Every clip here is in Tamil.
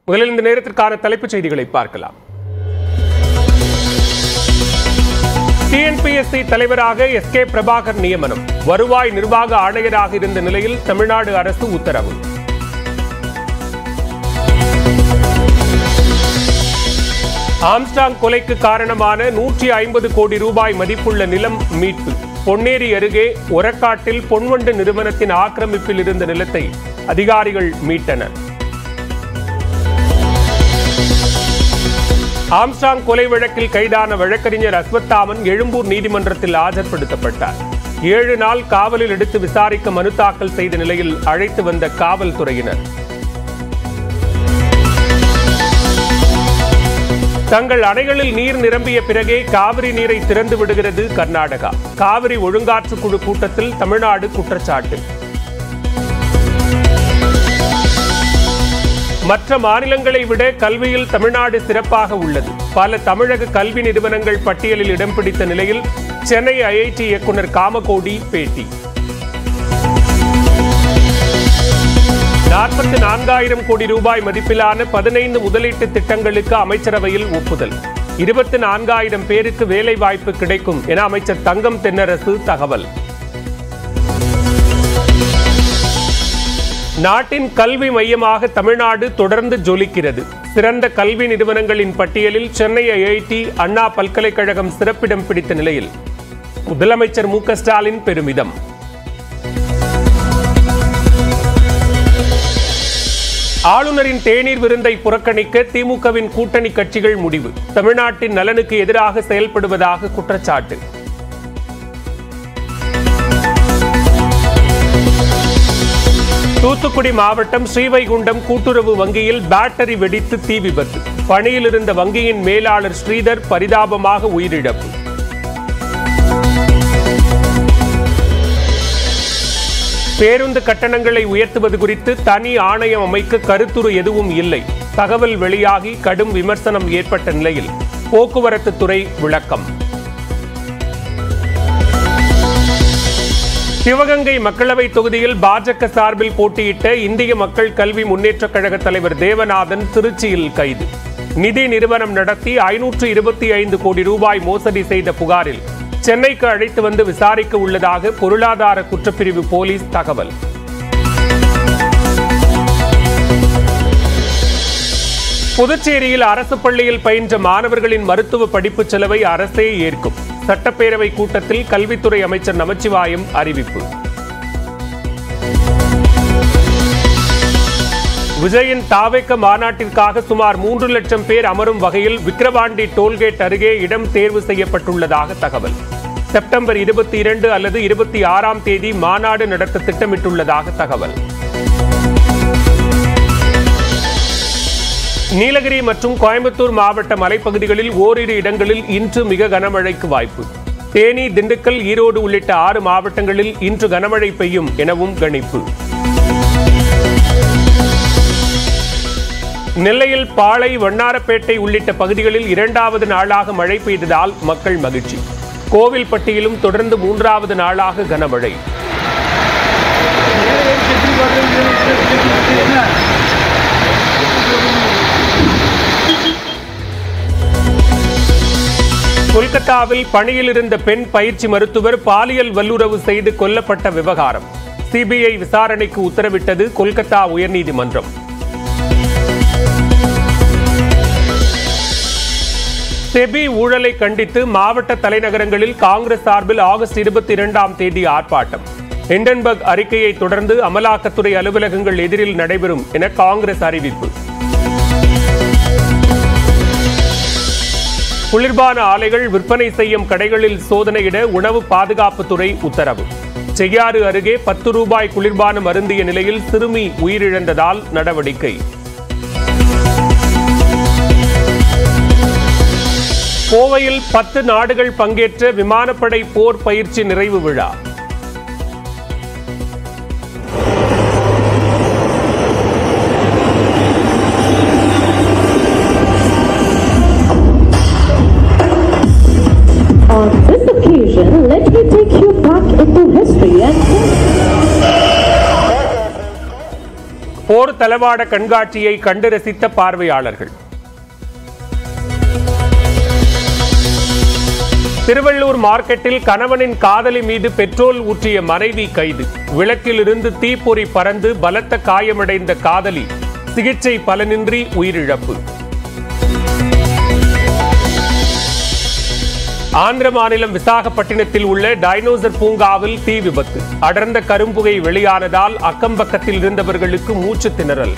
முதலில் இந்த நேரத்திற்கான தலைப்புச் செய்திகளை பார்க்கலாம் டிஎன்பிஎஸ்சி தலைவராக எஸ் கே பிரபாகர் நியமனம் வருவாய் நிர்வாக ஆணையராக இருந்த நிலையில் தமிழ்நாடு அரசு உத்தரவு ஆம்ஸ்டாங் கொலைக்கு காரணமான நூற்றி ஐம்பது கோடி ரூபாய் மதிப்புள்ள நிலம் மீட்பு பொன்னேரி அருகே ஒரக்காட்டில் பொன்வண்டு நிறுவனத்தின் ஆக்கிரமிப்பில் இருந்த நிலத்தை அதிகாரிகள் மீட்டனர் ஆம்ஸ்டாங் கொலை வழக்கில் கைதான வழக்கறிஞர் அஸ்வத்தாமன் எழும்பூர் நீதிமன்றத்தில் ஆஜர்படுத்தப்பட்டார் ஏழு நாள் காவலில் எடுத்து விசாரிக்க மனு தாக்கல் செய்த நிலையில் அழைத்து வந்த காவல்துறையினர் தங்கள் அணைகளில் நீர் நிரம்பிய பிறகே காவிரி நீரை திறந்து விடுகிறது கர்நாடகா காவிரி ஒழுங்காற்று குழு கூட்டத்தில் தமிழ்நாடு குற்றச்சாட்டு மற்ற மாநிலங்களை விட கல்வியில் தமிழ்நாடு சிறப்பாக உள்ளது பல தமிழக கல்வி நிறுவனங்கள் பட்டியலில் இடம் பிடித்த நிலையில் சென்னை ஐஐடி இயக்குனர் காமகோடி பேட்டி நாற்பத்தி நான்காயிரம் கோடி ரூபாய் மதிப்பிலான பதினைந்து முதலீட்டு திட்டங்களுக்கு அமைச்சரவையில் ஒப்புதல் இருபத்தி நான்காயிரம் பேருக்கு வேலை வாய்ப்பு கிடைக்கும் என அமைச்சர் தங்கம் தென்னரசு தகவல் நாட்டின் கல்வி மையமாக தமிழ்நாடு தொடர்ந்து ஜொலிக்கிறது சிறந்த கல்வி நிறுவனங்களின் பட்டியலில் சென்னை ஐஐடி அண்ணா பல்கலைக்கழகம் சிறப்பிடம் பிடித்த நிலையில் முதலமைச்சர் மு க ஸ்டாலின் பெருமிதம் ஆளுநரின் தேநீர் விருந்தை புறக்கணிக்க திமுகவின் கூட்டணி கட்சிகள் முடிவு தமிழ்நாட்டின் நலனுக்கு எதிராக செயல்படுவதாக குற்றச்சாட்டு தூத்துக்குடி மாவட்டம் ஸ்ரீவைகுண்டம் கூட்டுறவு வங்கியில் பேட்டரி வெடித்து தீ விபத்து பணியில் இருந்த வங்கியின் மேலாளர் ஸ்ரீதர் பரிதாபமாக உயிரிழப்பு பேருந்து கட்டணங்களை உயர்த்துவது குறித்து தனி ஆணையம் அமைக்க கருத்துரு எதுவும் இல்லை தகவல் வெளியாகி கடும் விமர்சனம் ஏற்பட்ட நிலையில் போக்குவரத்து துறை விளக்கம் சிவகங்கை மக்களவை தொகுதியில் பாஜக சார்பில் போட்டியிட்ட இந்திய மக்கள் கல்வி முன்னேற்றக் கழக தலைவர் தேவநாதன் திருச்சியில் கைது நிதி நிறுவனம் நடத்தி ஐநூற்று இருபத்தி ஐந்து கோடி ரூபாய் மோசடி செய்த புகாரில் சென்னைக்கு அழைத்து வந்து விசாரிக்க உள்ளதாக பொருளாதார குற்றப்பிரிவு போலீஸ் தகவல் புதுச்சேரியில் அரசு பள்ளியில் பயின்ற மாணவர்களின் மருத்துவ படிப்பு செலவை அரசே ஏற்கும் சட்டப்பேரவை கூட்டத்தில் கல்வித்துறை அமைச்சர் நமச்சிவாயம் அறிவிப்பு விஜயின் தாவேக்க மாநாட்டிற்காக சுமார் மூன்று லட்சம் பேர் அமரும் வகையில் விக்கிரவாண்டி டோல்கேட் அருகே இடம் தேர்வு செய்யப்பட்டுள்ளதாக தகவல் செப்டம்பர் இருபத்தி இரண்டு அல்லது இருபத்தி ஆறாம் தேதி மாநாடு நடத்த திட்டமிட்டுள்ளதாக தகவல் நீலகிரி மற்றும் கோயம்புத்தூர் மாவட்ட மலைப்பகுதிகளில் ஓரிரு இடங்களில் இன்று மிக கனமழைக்கு வாய்ப்பு தேனி திண்டுக்கல் ஈரோடு உள்ளிட்ட ஆறு மாவட்டங்களில் இன்று கனமழை பெய்யும் எனவும் கணிப்பு நெல்லையில் பாளை வண்ணாரப்பேட்டை உள்ளிட்ட பகுதிகளில் இரண்டாவது நாளாக மழை பெய்ததால் மக்கள் மகிழ்ச்சி கோவில்பட்டியிலும் தொடர்ந்து மூன்றாவது நாளாக கனமழை கொல்கத்தாவில் பணியில் இருந்த பெண் பயிற்சி மருத்துவர் பாலியல் வல்லுறவு செய்து கொல்லப்பட்ட விவகாரம் சிபிஐ விசாரணைக்கு உத்தரவிட்டது கொல்கத்தா உயர்நீதிமன்றம் செபி ஊழலை கண்டித்து மாவட்ட தலைநகரங்களில் காங்கிரஸ் சார்பில் ஆகஸ்ட் இருபத்தி இரண்டாம் தேதி ஆர்ப்பாட்டம் ஹிண்டன்பர்க் அறிக்கையை தொடர்ந்து அமலாக்கத்துறை அலுவலகங்கள் எதிரில் நடைபெறும் என காங்கிரஸ் அறிவிப்பு குளிர்பான ஆலைகள் விற்பனை செய்யும் கடைகளில் சோதனையிட உணவு பாதுகாப்புத்துறை உத்தரவு செய்யாறு அருகே பத்து ரூபாய் குளிர்பானம் அருந்திய நிலையில் சிறுமி உயிரிழந்ததால் நடவடிக்கை கோவையில் பத்து நாடுகள் பங்கேற்ற விமானப்படை போர் பயிற்சி நிறைவு விழா On this occasion, let me take you back into history and போர் தளவாட கண்காட்சியை கண்டு ரசித்த பார்வையாளர்கள் திருவள்ளூர் மார்க்கெட்டில் கணவனின் காதலி மீது பெட்ரோல் ஊற்றிய மனைவி கைது விளக்கிலிருந்து தீப்பொறி பறந்து பலத்த காயமடைந்த காதலி சிகிச்சை பலனின்றி உயிரிழப்பு ஆந்திர மாநிலம் விசாகப்பட்டினத்தில் உள்ள டைனோசர் பூங்காவில் தீ விபத்து அடர்ந்த கரும்புகை வெளியானதால் அக்கம்பக்கத்தில் இருந்தவர்களுக்கு மூச்சு திணறல்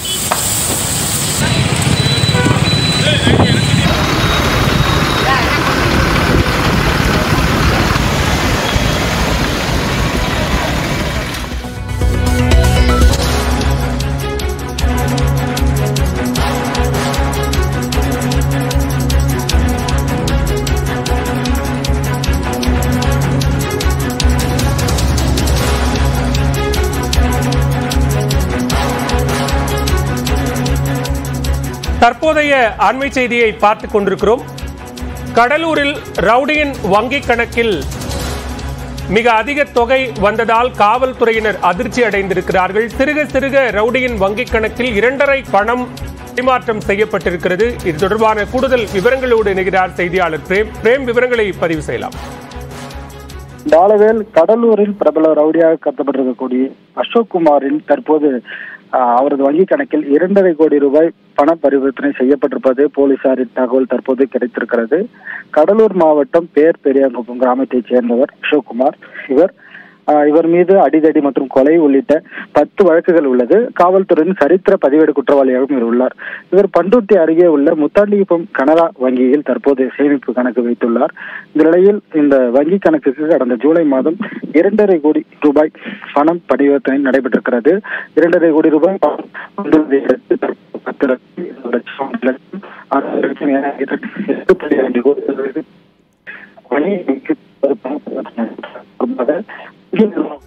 தற்போதைய அண்மை செய்தியை பார்த்துக் கொண்டிருக்கிறோம் கடலூரில் ரவுடியின் வங்கி கணக்கில் மிக அதிக தொகை வந்ததால் காவல்துறையினர் அதிர்ச்சி அடைந்திருக்கிறார்கள் சிறுக சிறுக ரவுடியின் வங்கிக் கணக்கில் இரண்டரை பணம் பரிமாற்றம் செய்யப்பட்டிருக்கிறது இது தொடர்பான கூடுதல் விவரங்களோடு இணைகிறார் செய்தியாளர் பிரேம் பிரேம் விவரங்களை பதிவு செய்யலாம் பாலவேல் கடலூரில் பிரபல ரவுடியாக கருதப்பட்டிருக்கக்கூடிய அசோக் குமாரின் தற்போது ஆஹ், அவரது வங்கி கணக்கில் இரண்டரை கோடி ரூபாய் பண பரிவர்த்தனை செய்யப்பட்டிருப்பது போலீசாரின் தகவல் தற்போது கிடைத்திருக்கிறது கடலூர் மாவட்டம் பேர் பெரியாங்குப்பம் கிராமத்தைச் சேர்ந்தவர் அசோக் குமார் இவர் ஆஹ், இவர் மீது அடிதடி மற்றும் கொலை உள்ளிட்ட பத்து வழக்குகள் உள்ளது காவல்துறையின் சரித்திர பதிவேடு குற்றவாளியாகவும் இவர் உள்ளார் இவர் பண்ருட்டி அருகே உள்ள முத்தாண்டிகுப்பம் கனரா வங்கியில் தற்போது சேமிப்பு கணக்கு வைத்துள்ளார் இந்த நிலையில் இந்த வங்கி கணக்குக்கு கடந்த ஜூலை மாதம் இரண்டரை கோடி ரூபாய் பணம் பரிவர்த்தனை நடைபெற்றிருக்கிறது இரண்டரை கோடி ரூபாய் பணம் வந்துள்ளதை அடுத்து தற்போது பத்து லட்சம் இருபது லட்சம் ஒரு லட்சம் ஆறு லட்சம் என இரண்டு- எட்டு புள்ளி ஐந்து கோடி ரூபாய்க்கு வங்கிக்கு ஒரு பண பரிவர்த்தனை நடைபெற்றிருப்பதாக வங்கி நிறுவனம்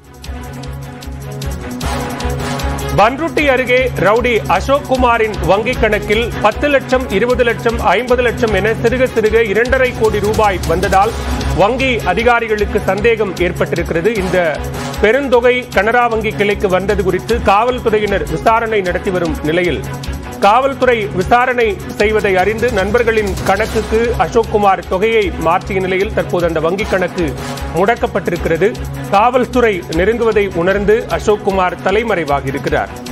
பன்ருட்டி அருகே ரவுடி அசோக் குமாரின் வங்கிக் கணக்கில் பத்து லட்சம் இருபது லட்சம் ஐம்பது லட்சம் என சிறுக சிறுக இரண்டரை கோடி ரூபாய் வந்ததால் வங்கி அதிகாரிகளுக்கு சந்தேகம் ஏற்பட்டிருக்கிறது இந்த பெருந்தொகை கனரா வங்கி கிளைக்கு வந்தது குறித்து காவல்துறையினர் விசாரணை நடத்தி வரும் நிலையில் காவல்துறை விசாரணை செய்வதை அறிந்து நண்பர்களின் கணக்குக்கு அசோக் குமார் தொகையை மாற்றிய நிலையில் தற்போது அந்த வங்கிக் கணக்கு முடக்கப்பட்டிருக்கிறது காவல்துறை நெருங்குவதை உணர்ந்து அசோக் குமார் தலைமறைவாகி இருக்கிறார்